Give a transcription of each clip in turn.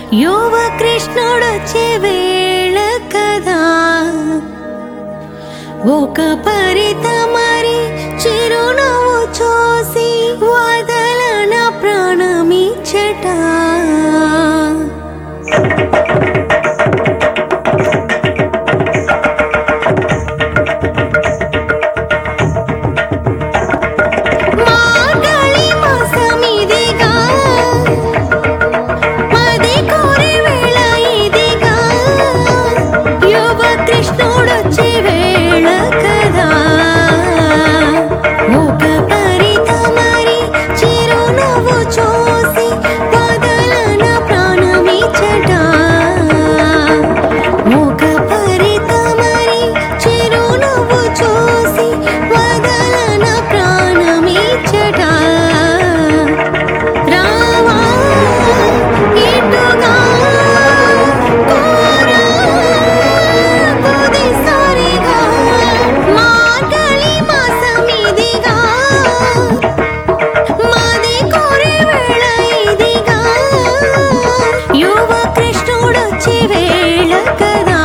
యువ కృష్ణుడొచ్చే వేళ కదా ఒక పరిత మరి చిరునవ్వు చూసి వదలన ప్రాణమిచ్చట మాగళి మాసమిదిగా మది కోరే వేళ ఇదిగా యువ కృష్ణుడొచ్చే వేళ కదా ఒక పరిత మరి చిరునవ్వు చూసి వదలన ప్రాణమిచ్చట ఒక పరిత మరి చిరునవ్వు చూసి వదలన ప్రాణమిచ్చట రావా ఇటుగా కోరా తుది సారిగా మాటలి మాసమిదిగా మాది కోరే వేళ ఇదిగా యువ కృష్ణుడొచ్చే వేళ కదా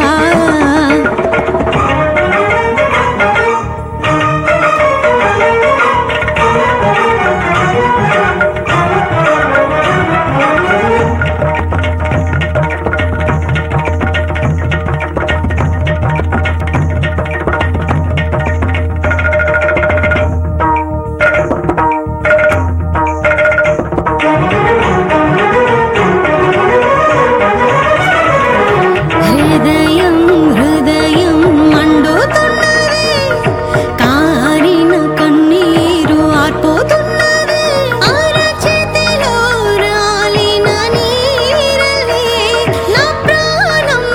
హృదయం హృదయం మండుతున్నది కారిన కన్నీరు ఆర్పోతున్నది అరచేతిలో రాలిన నీరలే నా ప్రాణం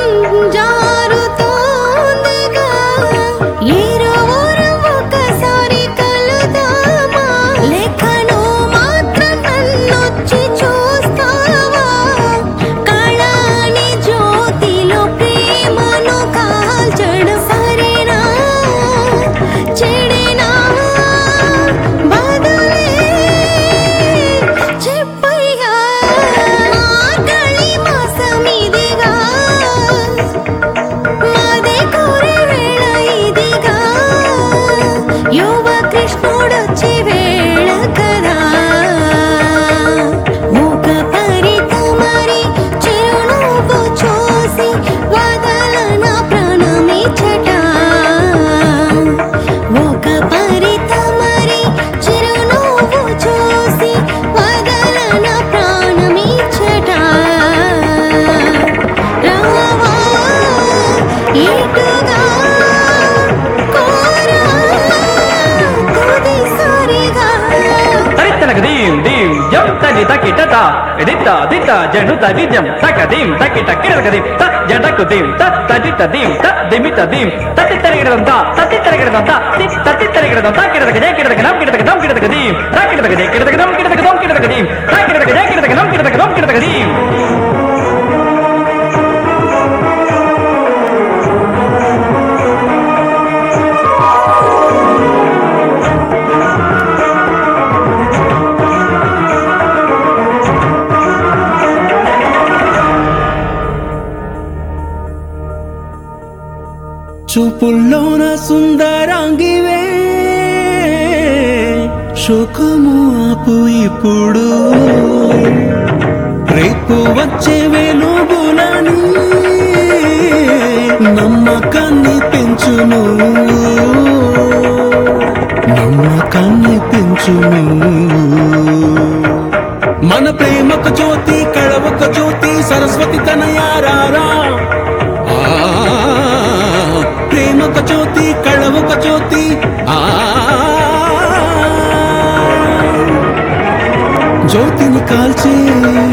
జారుతోందిగా ఇరువురు ఒకసారి కలుదామా లేఖను మాత్రం నన్నొచ్చి చూస్తావా కళాని జ్యోతిలో ప్రేమను కాల్చడం సరేనా చెడేనా బదులే చెప్పయ్యా మాగళి మాసమిదిగా మాదే కోరే వేళ ఇదిగా యువ కృష్ణుడొచ్చే వేళ కదా ఒక పరిత మరి చిరునవ్వు చూసి వదలన ప్రాణమిచ్చట ఒక పరిత మరి చిరునవ్వు చూసి వదలన ప్రాణమిచ్చట రావా ఇటుగా కోరా తుది సారిగా తరిత్తనక దీం దీం జం తది తకి టట ఎదిత్త దిత్త జను తదిజం తక దీం తకి టక్కిడక దీం త జడకు దీం త తదిత దీం త దిమిత దీం తతి తరిగిడదంత తతి తరిగిడదంత తి తతి తరిగిడదంత కిడదక జే కిడదక నం కిడదక దం కిడదక దీం రా కిడదక జే కిడదక దం కిడదక దం కిడదక దీం రా కిడదక జే కిడదక నం కిడదక దం కిడదక దీం చూపుల్లోన సుందరాంగివే శోకము ఆపు ఇప్పుడు రేపు వచ్చే వెలుగులని నమ్మకాన్ని పెంచును నమ్మకాన్ని పెంచును మన ప్రేమకు జ్యోతి కళవక జ్యోతి సరస్వతి తనయారారా ఆ, ప్రేమక జ్యోతి కళవక జ్యోతి ఆ జ్యోతిని కాల్చే